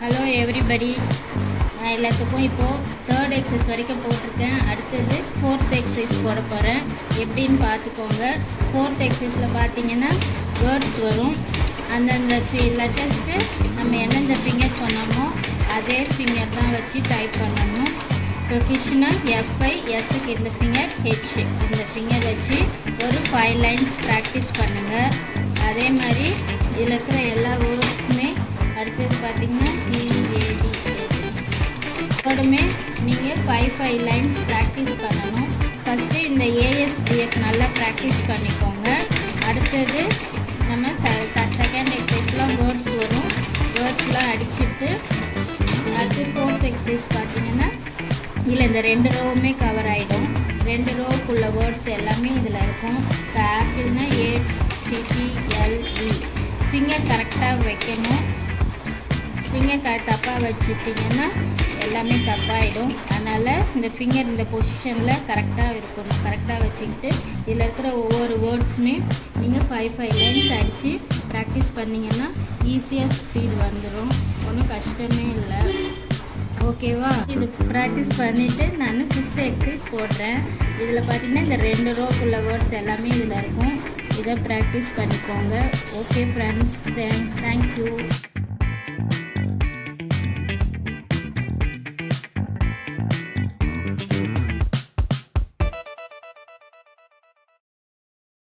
hello everybody நான் எல்லாத்துக்கும் இப்போது தேர்ட் எக்ஸசைஸ் வரைக்கும் போட்டிருக்கேன் அடுத்தது ஃபோர்த் எக்ஸசைஸ் போட போகிறேன் எப்படின்னு பார்த்துக்கோங்க ஃபோர்த் எக்ஸசைஸில் பார்த்தீங்கன்னா வேர்ட்ஸ் வரும் அந்தந்த லெட்டர்ஸ்க்கு நம்ம எந்தெந்த ஃபிங்கர் சொன்னோமோ அதே ஃபிங்கர் தான் வச்சு டைப் பண்ணணும் இப்போ ஃபிஷ்னா எஃப்ஐ எஸ்ஸுக்கு இந்த ஃபிங்கர் ஹெச் இந்த ஃபிங்கர் வச்சு ஒரு ஃபைவ் லைன்ஸ் ப்ராக்டிஸ் பண்ணுங்கள் அதே மாதிரி இதில் இருக்கிற எல்லா வேர்ட்ஸுமே அடுத்தது பார்த்தீங்கன்னா டிஏடி இதோடுமே நீங்கள் ஃபைவ் ஃபைவ் லைன்ஸ் ப்ராக்டிஸ் பண்ணணும் ஃபஸ்ட்டு இந்த ஏஎஸ்டிஎஃப் நல்லா ப்ராக்டிஸ் பண்ணிக்கோங்க அடுத்தது நம்ம செகண்ட் எக்ஸசைஸ்லாம் வேர்ட்ஸ் வரும் வேர்ட்ஸ்லாம் அடிச்சுட்டு அடுத்து ஃபோர்த் எக்ஸசைஸ் பார்த்தீங்கன்னா இதில் இந்த ரெண்டு ரோவுமே கவர் ஆகிடும் ரெண்டு ரோவுக்குள்ள வேர்ட்ஸ் எல்லாமே இதில் இருக்கும் இப்போ ஆப்பிள்னா ஏ சிடிஎல்இ ஃபிங்கர் கரெக்டாக வைக்கணும் ஃபிங்கர் க தப்பாக வச்சுட்டிங்கன்னா எல்லாமே தப்பாகிடும் அதனால் இந்த ஃபிங்கர் இந்த பொசிஷனில் கரெக்டாக இருக்கணும் கரெக்டாக வச்சுக்கிட்டு இதில் இருக்கிற ஒவ்வொரு வேர்ட்ஸுமே நீங்கள் ஃபைவ் ஃபைவ் லைன்ஸ் அடித்து ப்ராக்டிஸ் பண்ணிங்கன்னா ஈஸியாக ஸ்பீடு வந்துடும் ஒன்றும் கஷ்டமே இல்லை ஓகேவா இது ப்ராக்டிஸ் பண்ணிவிட்டு நான் ஃபிஃப்த் எக்ஸசைஸ் போடுறேன் இதில் பார்த்தீங்கன்னா இந்த ரெண்டு ரோக்குள்ள வேர்ட்ஸ் எல்லாமே இதில் இருக்கும் இதை ப்ராக்டிஸ் பண்ணிக்கோங்க ஓகே ஃப்ரெண்ட்ஸ் தேங்க் தேங்க்யூ